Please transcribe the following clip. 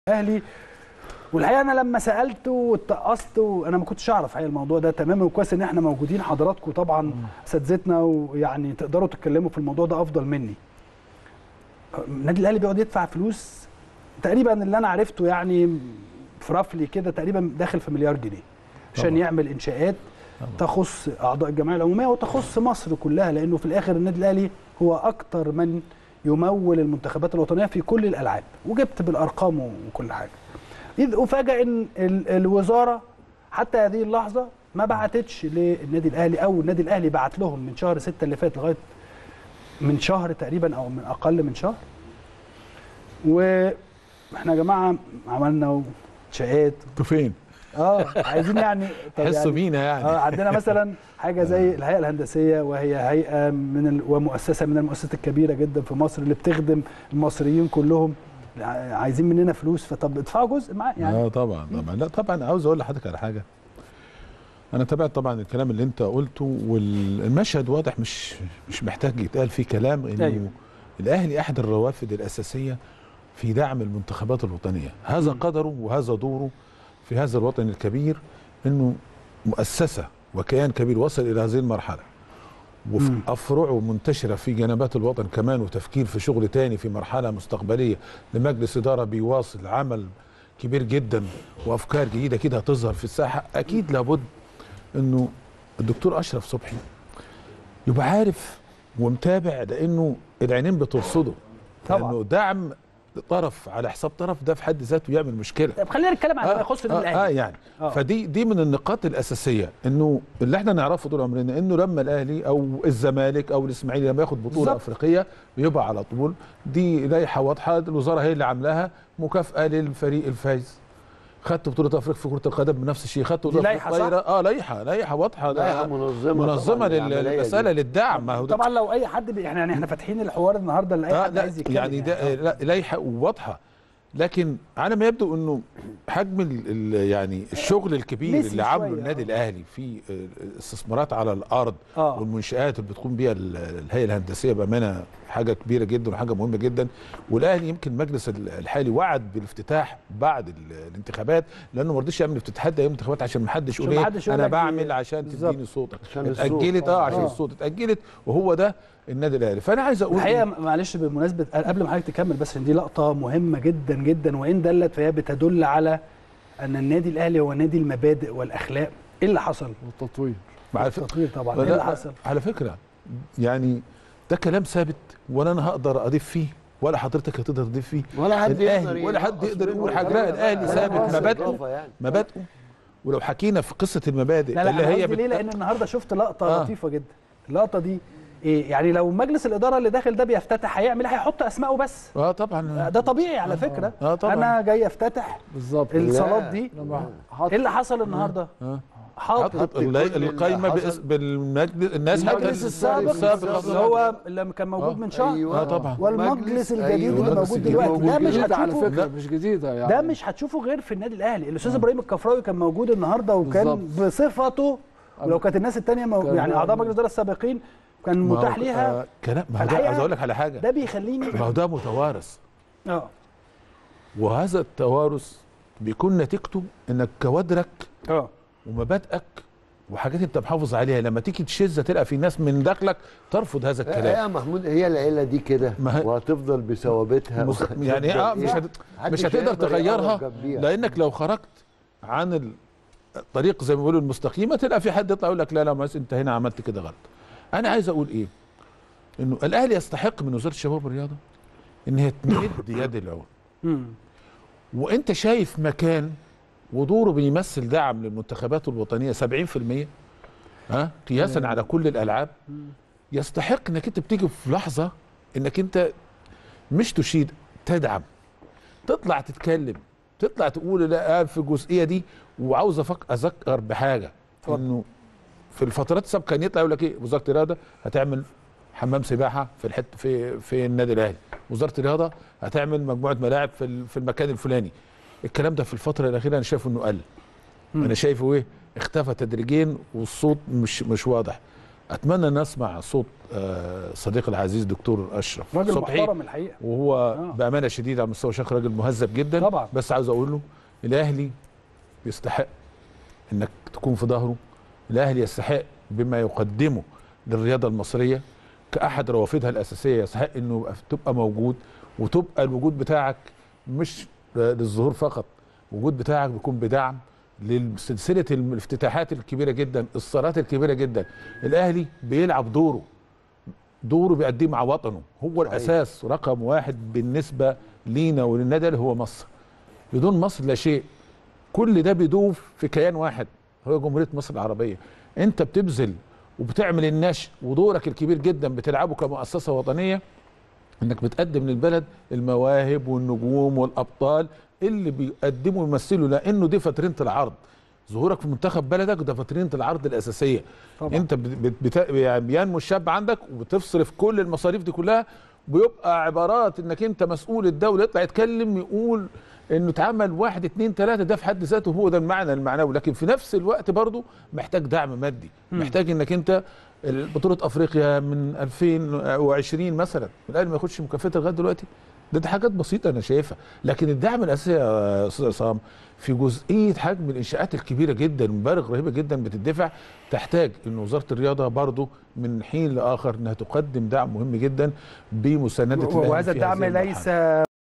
الاهلي والحقيقه انا لما سالت واتقصت وانا ما كنتش اعرف حقيقه الموضوع ده تماما وكويس ان احنا موجودين حضراتكم طبعا اساتذتنا ويعني تقدروا تتكلموا في الموضوع ده افضل مني النادي الاهلي بيقعد يدفع فلوس تقريبا اللي انا عرفته يعني في رفلي كده تقريبا داخل في مليار جنيه عشان طبعا. يعمل انشاءات تخص اعضاء الجمعيه العموميه وتخص مصر كلها لانه في الاخر النادي الاهلي هو اكتر من يمول المنتخبات الوطنيه في كل الالعاب وجبت بالارقام وكل حاجه اذ افاجئ ان ال- الوزاره حتى هذه اللحظه ما بعتتش للنادي الاهلي او النادي الاهلي بعت لهم من شهر 6 اللي فات لغايه من شهر تقريبا او من اقل من شهر واحنا يا جماعه عملنا شقات انتوا فين؟ اه عايزين يعني طب حسوا يعني بينا يعني اه عندنا مثلا حاجه زي الهيئه الهندسيه وهي هيئه من ال... ومؤسسه من المؤسسات الكبيره جدا في مصر اللي بتخدم المصريين كلهم ع- عايزين مننا فلوس فطب ادفعوا جزء معاه يعني اه طبعا طبعا لا طبعا عاوز اقول لحضرتك على حاجه انا تابعت طبعا الكلام اللي انت قلته والمشهد واضح مش مش محتاج يتقال فيه كلام انه أيوه. الاهلي احد الروافد الاساسيه في دعم المنتخبات الوطنيه هذا مم. قدره وهذا دوره في هذا الوطن الكبير انه مؤسسه وكيان كبير وصل الى هذه المرحله وفي مم. افرعه منتشره في جنبات الوطن كمان وتفكير في شغل تاني في مرحله مستقبليه لمجلس اداره بيواصل عمل كبير جدا وافكار جديده كده هتظهر في الساحه اكيد لابد انه الدكتور اشرف صبحي يبقى عارف ومتابع لانه العينين بترصده طبعا. لانه دعم طرف على حساب طرف ده في حد ذاته يعمل مشكله طب خلينا نتكلم عن ما يخص النادي آه, اه الاهلي يعني آه. فدي دي من النقاط الاساسيه انه اللي احنا نعرفه طول عمرنا انه لما الاهلي او الزمالك او الاسماعيلي لما ياخد بطوله بالظبط. افريقيه بيبقى على طول دي لائحه واضحه الوزاره هي اللي عاملاها مكافاه للفريق الفايز خدت بطوله افريقيا في كره القدم بنفس الشيء خدت دي بطوله لائحة في الطايره اه لائحه لائحه واضحه لائحة منظمة منظمه طبعاً لل- للعملية دي. للمساله للدعم ما هو ده طبعا لو اي حد بي... احنا يعني احنا فاتحين الحوار النهارده لاي آه حد لا عايز يتكلم يعني ده آه. لا لائحه واضحه لكن على ما يبدو انه حجم ال ال يعني الشغل الكبير نسي اللي عامله شوية، النادي آه. الاهلي في آه، استثمارات على الارض آه. والمنشات اللي بتقوم بيها ال- الهيئه الهندسيه بامانه حاجه كبيره جدا وحاجه مهمه جدا والاهلي يمكن المجلس ال- الحالي وعد بالافتتاح بعد ال- الانتخابات لانه ما رضيش يعمل افتتاحات ايام الانتخابات عشان ما حدش عشان يقول ما ايه حدش يقول انا لك بعمل دي- عشان بالظبط. تديني صوتك عشان الصوت. اتاجلت اه عشان آه. الصوت اتاجلت وهو ده النادي الاهلي فانا عايز اقول الحقيقه إيه؟ معلش بمناسبه قبل ما حضرتك تكمل بس عشان دي لقطه مهمه جدا جدا وان دلت فهي بتدل على ان النادي الاهلي هو نادي المبادئ والاخلاق ايه اللي حصل؟ والتطوير مع الف- التطوير طبعا لا، ايه اللي لا، حصل؟ على فكره يعني ده كلام ثابت ولا انا هقدر اضيف فيه ولا حضرتك هتقدر تضيف فيه ولا حد الأهلي يقدر ولا حد ينقص يقدر منه يقول حاجه ولا لا حاجة. الاهلي ولا ثابت حاجة. مبادئه إضافة يعني. مبادئه ولو حكينا في قصه المبادئ لا لا اللي أنا هي قصدي ليه بت- لان النهارده شفت لقطه آه. لطيفه جدا اللقطه دي إيه يعني لو مجلس الاداره اللي داخل ده بيفتتح هيعمل إيه؟ هيحط اسماءه بس اه طبعا ده طبيعي على فكره آه طبعا. انا جاي افتتح بالظبط الصالات دي لما حط ايه اللي حصل النهارده آه. حاطط حط كل الل- اللي القايمه حصل. باسم بالمجلس الناس حتى المجلس السابق اللي هو اللي كان موجود من شهر أيوة. آه طبعا. والمجلس الجديد أيوة. اللي المجلس موجود الجديد دلوقتي ده مش جديدة على هتشوفه فكره مش جديده يعني ده مش هتشوفه غير في النادي الاهلي الاستاذ ابراهيم الكفراوي كان موجود النهارده وكان بالظبط. بصفته ولو كانت الناس التانية مو... كان- يعني اعضاء مجلس الاداره السابقين كان ما هو- متاح ليها آه كلام ما هو ده فالحقيقة عايز اقول لك على حاجه ده بيخليني ما هو ده متوارث اه وهذا التوارث بيكون نتيجته انك كوادرك اه ومبادئك وحاجات انت محافظ عليها لما تيجي تشذ تلقى في ناس من داخلك ترفض هذا ايه الكلام يا محمود هي العيله دي كده ما هي- وهتفضل بثوابتها مس- وهتفضل يعني اه إيه؟ مش هت... محدش مش هتقدر هيقدر تغيرها يقرب جنبيها. لانك لو خرجت عن ال- الطريق زي ما بيقولوا المستقيمه تلقى في حد يطلع يقول لك لا لا بس انت هنا عملت كده غلط انا عايز اقول ايه انه الاهلي يستحق من وزاره الشباب والرياضه ان هي تمد يد العون مم. وانت شايف مكان ودوره بيمثل دعم للمنتخبات الوطنيه 70% ها قياسا على كل الالعاب يستحق انك انت بتيجي في لحظه انك انت مش تشيد تدعم تطلع تتكلم تطلع تقول لا في الجزئيه دي وعاوز أفك- اذكر بحاجه اتفضل. انه في الفترات السابقه كان يطلع يقول لك ايه وزاره الرياضه هتعمل حمام سباحه في الحته في في النادي الاهلي وزاره الرياضه هتعمل مجموعه ملاعب في ال- في المكان الفلاني الكلام ده في الفتره الاخيره انا شايف انه قل مم. انا شايفه ايه اختفى تدريجيا والصوت مش مش واضح اتمنى ان اسمع صوت آه، صديقي العزيز دكتور اشرف راجل صبحي محترم الحقيقه وهو آه. بامانه شديده على مستوى شيخ راجل مهذب جدا طبعا. بس عاوز اقول له الاهلي يستحق انك تكون في ظهره الاهلي يستحق بما يقدمه للرياضه المصريه كاحد روافدها الاساسيه يستحق انه يبقى- تبقى موجود وتبقى الوجود بتاعك مش للظهور فقط الوجود بتاعك بيكون بدعم لسلسله الافتتاحات الكبيره جدا الصالات الكبيره جدا الاهلي بيلعب دوره دوره بيأديه مع وطنه هو الاساس رقم واحد بالنسبه لينا وللنادي الأهلي هو مصر بدون مصر لا شيء كل ده بيدوب في كيان واحد هو جمهوريه مصر العربيه انت بتبذل وبتعمل النشء ودورك الكبير جدا بتلعبه كمؤسسه وطنيه انك بتقدم للبلد المواهب والنجوم والابطال اللي بيقدموا يمثلوا لانه دي فترينه العرض ظهورك في منتخب بلدك ده فترينه العرض الاساسيه طبعا. انت بت بت بت يعني بينمو الشاب عندك وبتصرف كل المصاريف دي كلها ويبقى عبارات انك انت مسؤول الدوله يطلع يتكلم يقول انه اتعمل واحد اتنين تلاته ده في حد ذاته هو ده المعنى المعنوي لكن في نفس الوقت برضه محتاج دعم مادي محتاج انك انت بطوله افريقيا من 2020 مثلا الاهلي ما ياخدش مكافاه لغايه دلوقتي ده, ده حاجات بسيطه انا شايفها لكن الدعم الاساسي يا استاذ عصام في جزئيه حجم الانشاءات الكبيره جدا مبالغ رهيبه جدا بتدفع تحتاج ان وزاره الرياضه برضه من حين لاخر انها تقدم دعم مهم جدا بمسانده الأهلي وهذا في هذه الدعم المرحلة. ليس